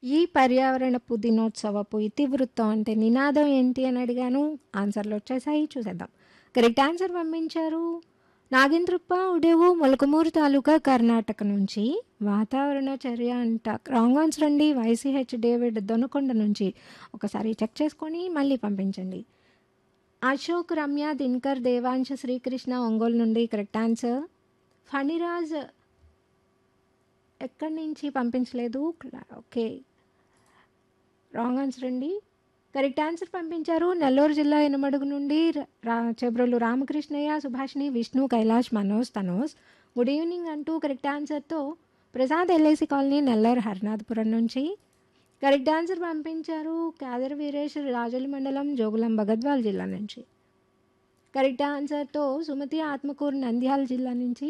ఈ పర్యావరణపు దినోత్సవపు ఇతివృత్తం అంటే నినాదం ఏంటి అని అడిగాను ఆన్సర్లు వచ్చేసాయి చూసేద్దాం కరెక్ట్ ఆన్సర్ పంపించారు నాగేంద్రప్ప ఉడేవు మొలకమూరు తాలూకా కర్ణాటక నుంచి వాతావరణ చర్య అంట రాంగ్ ఆన్సర్ అండి వైసీహెచ్ డేవిడ్ దొనకొండ నుంచి ఒకసారి చెక్ చేసుకొని మళ్ళీ పంపించండి అశోక్ రమ్య దినకర్ దేవాంశ శ్రీకృష్ణ ఒంగోలు నుండి కరెక్ట్ ఆన్సర్ ఫణిరాజ్ ఎక్కడి నుంచి పంపించలేదు ఓకే రాంగ్ ఆన్సర్ అండి కరెక్ట్ ఆన్సర్ పంపించారు నెల్లూరు జిల్లా ఎనమడుగు నుండి రా చెబ్రోలు రామకృష్ణయ్య సుభాష్ని విష్ణు కైలాష్ మనోజ్ తనోజ్ గుడ్ ఈవినింగ్ అంటూ కరెక్ట్ ఆన్సర్తో ప్రసాద్ ఎల్ఐసి కాలనీ నెల్లూరు హరినాథపురం నుంచి కరెక్ట్ ఆన్సర్ పంపించారు కాదర్ వీరేష్ రాజోలి మండలం జోగులం భగద్వాల్ జిల్లా నుంచి కరెక్ట్ ఆన్సర్తో సుమతి ఆత్మకూరు నంద్యాల జిల్లా నుంచి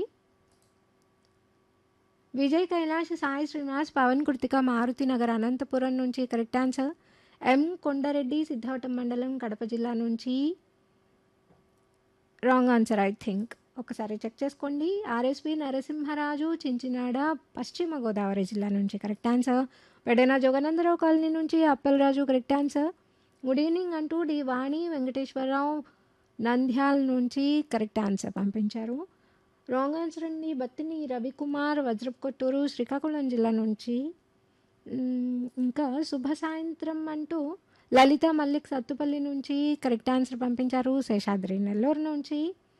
విజయ్ కైలాష్ సాయి శ్రీనివాస్ పవన్ కృతిక మారుతి నగర్ అనంతపురం నుంచి correct answer M Kondareddy Siddhavatam మండలం కడప జిల్లా నుంచి రాంగ్ ఆన్సర్ ఐ థింక్ ఒకసారి చెక్ చేసుకోండి ఆర్ఎస్పి నరసింహరాజు చించినాడ పశ్చిమ గోదావరి జిల్లా నుంచి correct answer Pedana Joganandarao colony నుంచి Appalaraju correct answer good evening అంటూ డి వాణి వెంకటేశ్వరరావు నంద్యాల నుంచి కరెక్ట్ ఆన్సర్ పంపించారు రాంగ్ ఆన్సర్ అండి బత్తిని రవికుమార్ వజ్రప్ కొట్టూరు శ్రీకాకుళం జిల్లా నుంచి మ్, ఇంకా శుభ సాయంత్రం అంటూ లలిత మల్లిక్ సత్తుపల్లి నుంచి కరెక్ట్ ఆన్సర్ పంపించారు శేషాద్రి నెల్లూరు నుంచి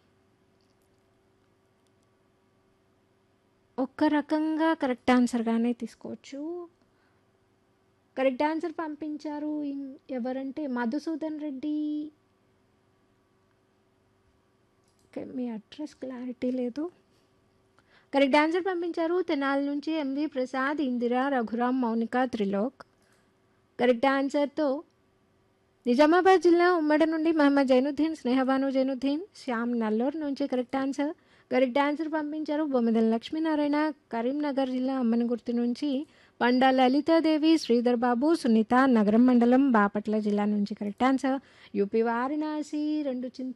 ఒక్క రకంగా కరెక్ట్ ఆన్సర్గానే తీసుకోవచ్చు కరెక్ట్ ఆన్సర్ పంపించారు ఇం- ఎవరంటే మధుసూదన్ రెడ్డి ఓకే మీ అడ్రస్ క్లారిటీ లేదు కరెక్ట్ ఆన్సర్ పంపించారు తెనాలి నుంచి ఎంవి ప్రసాద్ ఇందిరా రఘురామ్ మౌనిక త్రిలోక్ కరెక్ట్ ఆన్సర్తో నిజామాబాద్ జిల్లా ఉమ్మడి నుండి మహమ్మద్ జైనుద్దీన్ స్నేహబాను జైనుద్దీన్ శ్యామ్ నల్లూరు నుంచి కరెక్ట్ ఆన్సర్ కరెక్ట్ ఆన్సర్ పంపించారు బొమ్మిదల లక్ష్మీనారాయణ కరీంనగర్ జిల్లా అమ్మనగుర్తి నుంచి పండా లలితాదేవి శ్రీధర్ బాబు సునీత నగరం మండలం బాపట్ల జిల్లా నుంచి కరెక్ట్ ఆన్సర్ యూపీ వారణాసి రెండు చింత